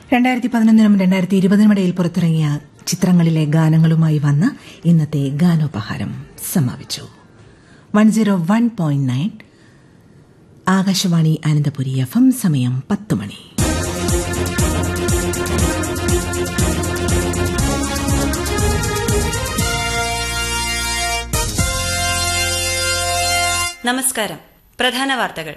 രണ്ടായിരത്തി പതിനൊന്നിനും രണ്ടായിരത്തി ഇരുപതിനും ഇടയിൽ പുറത്തിറങ്ങിയ ചിത്രങ്ങളിലെ ഗാനങ്ങളുമായി വന്ന് ഇന്നത്തെ ഗാനോപഹാരം സമാപിച്ചു one zero one point nine Akashvani Ananthapuri F M സമയം പത്ത് മണി നമസ്കാരം പ്രധാന വാർത്തകൾ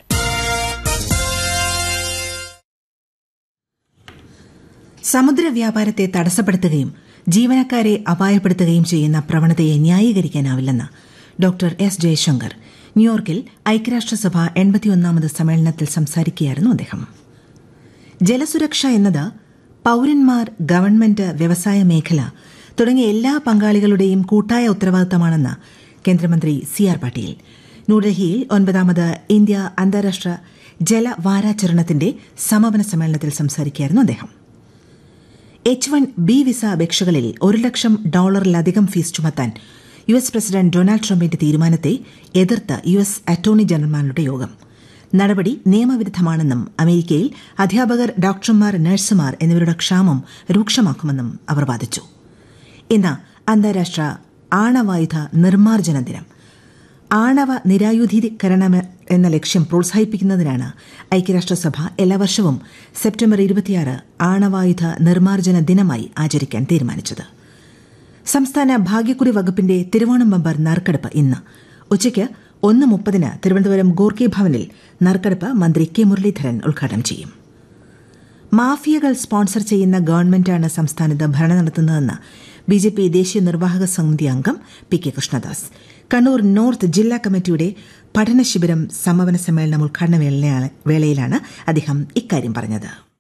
സമുദ്ര വ്യാപാരത്തെ തടസ്സപ്പെടുത്തുകയും ജീവനക്കാരെ അപായപ്പെടുത്തുകയും ചെയ്യുന്ന പ്രവണതയെ ന്യായീകരിക്കാനാവില്ലെന്ന് ഡോക്ടർ എസ് ജയശങ്കർ ന്യൂയോർക്കിൽ ഐക്യരാഷ്ട്രസഭ എൺപത്തിയൊന്നാമത് സമ്മേളനത്തിൽ സംസാരിക്കുകയായിരുന്നു അദ്ദേഹം ജലസുരക്ഷ എന്നത് പൌരന്മാർ ഗവൺമെന്റ് വ്യവസായ മേഖല തുടങ്ങിയ എല്ലാ പങ്കാളികളുടെയും കൂട്ടായ ഉത്തരവാദിത്തമാണെന്ന് കേന്ദ്രമന്ത്രി സി ആർ പാട്ടീൽ ന്യൂഡൽഹിയിൽ ഒൻപതാമത് ഇന്ത്യ അന്താരാഷ്ട്ര ജലവാരാചരണത്തിന്റെ സമാപന സമ്മേളനത്തിൽ സംസാരിക്കുകയായിരുന്നു അദ്ദേഹം എച്ച് വൺ ബി വിസ അപേക്ഷകളിൽ ഒരു ലക്ഷം ഡോളറിലധികം ഫീസ് ചുമത്താൻ യു എസ് പ്രസിഡന്റ് ഡൊണാൾഡ് ട്രംപിന്റെ തീരുമാനത്തെ എതിർത്ത് യു എസ് അറ്റോർണി ജനറൽമാരുടെ യോഗം നടപടി നിയമവിരുദ്ധമാണെന്നും അമേരിക്കയിൽ അധ്യാപകർ ഡോക്ടർമാർ നഴ്സുമാർ എന്നിവരുടെ ക്ഷാമം രൂക്ഷമാക്കുമെന്നും അവർ വാദിച്ചു ഇന്ന് അന്താരാഷ്ട്ര ആണവായുധ നിർമ്മാർജ്ജന ദിനം ആണവ നിരായുധീകരണം എന്ന ലക്ഷ്യം പ്രോത്സാഹിപ്പിക്കുന്നതിനാണ് ഐക്യരാഷ്ട്രസഭ എല്ലാ വർഷവും സെപ്റ്റംബർ ഇരുപത്തിയാറ് ആണവായുധ നിർമ്മാർജ്ജന ദിനമായി ആചരിക്കാൻ തീരുമാനിച്ചത് സംസ്ഥാന ഭാഗ്യക്കുറി വകുപ്പിന്റെ തിരുവോണം ബമ്പർ നറുക്കെടുപ്പ് ഇന്ന് ഉച്ചയ്ക്ക് ഒന്ന് മുപ്പതിന് തിരുവനന്തപുരം ഗോർക്കി ഭവനിൽ നറുക്കെടുപ്പ് മന്ത്രി കെ മുരളീധരൻ ഉദ്ഘാടനം ചെയ്യും മാഫിയകൾ സ്പോൺസർ ചെയ്യുന്ന ഗവൺമെന്റാണ് സംസ്ഥാനത്ത് ഭരണം നടത്തുന്നതെന്ന് ബി ജെ പി ദേശീയ നിർവാഹക സമിതി അംഗം P K Krishnadas Kannur north ജില്ലാ കമ്മിറ്റിയുടെ പഠന ശിബിരം സമാപന സമ്മേളനം ഉദ്ഘാടന വേളയിലാണ് അദ്ദേഹം ഇക്കാര്യം പറഞ്ഞത്